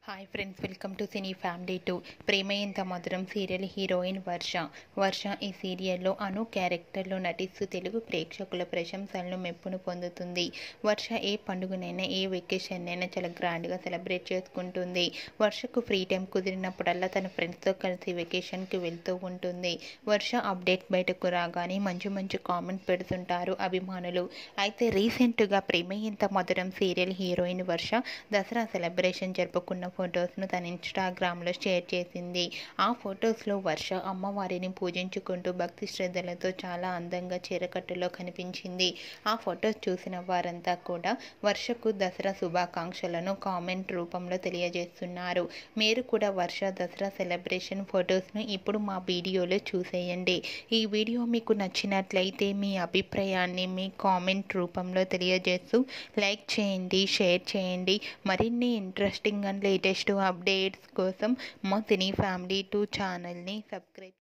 hi friends welcome to cine family two Prema Intha Madhuram serial heroine వర్ష వర్ష ఈ సీరియల్లో అను క్యారెక్టర్లో నటిస్తూ తెలుగు ప్రేక్షకుల ప్రశంసలను మెప్పును పొందుతుంది వర్ష ఏ పండుగనైనా ఏ వెకేషన్ అయినా చాలా గ్రాండ్గా సెలబ్రేట్ చేసుకుంటుంది వర్షకు ఫ్రీ టైం కుదిరినప్పుడల్లా తన ఫ్రెండ్స్తో కలిసి వెకేషన్కి వెళ్తూ ఉంటుంది వర్ష అప్డేట్ బయటకు రాగానే మంచి మంచి కామెంట్ పెడుతుంటారు అభిమానులు అయితే రీసెంట్గా Prema Intha Madhuram serial heroine Varsha Dasara celebration జరుపుకున్న ఫొటోస్ను తన ఇన్స్టాగ్రామ్లో షేర్ చేసింది ఆ ఫొటోస్లో వర్ష అమ్మవారిని పూజించుకుంటూ భక్తి శ్రద్ధలతో చాలా అందంగా చీరకట్టులో కనిపించింది ఆ ఫొటోస్ చూసిన వారంతా కూడా వర్షకు దసరా శుభాకాంక్షలను కామెంట్ రూపంలో తెలియజేస్తున్నారు మీరు కూడా వర్ష దసరా సెలబ్రేషన్ ఫొటోస్ను ఇప్పుడు మా వీడియోలో చూసేయండి ఈ వీడియో మీకు నచ్చినట్లయితే మీ అభిప్రాయాన్ని మీ కామెంట్ రూపంలో తెలియజేస్తూ లైక్ చేయండి షేర్ చేయండి మరిన్ని ఇంట్రెస్టింగ్ అండ్ లేటెస్ట్ అప్డేట్స్ కోసం మా సినీ ఫ్యామిలీ టూ ఛానల్ని సబ్స్క్రైబ్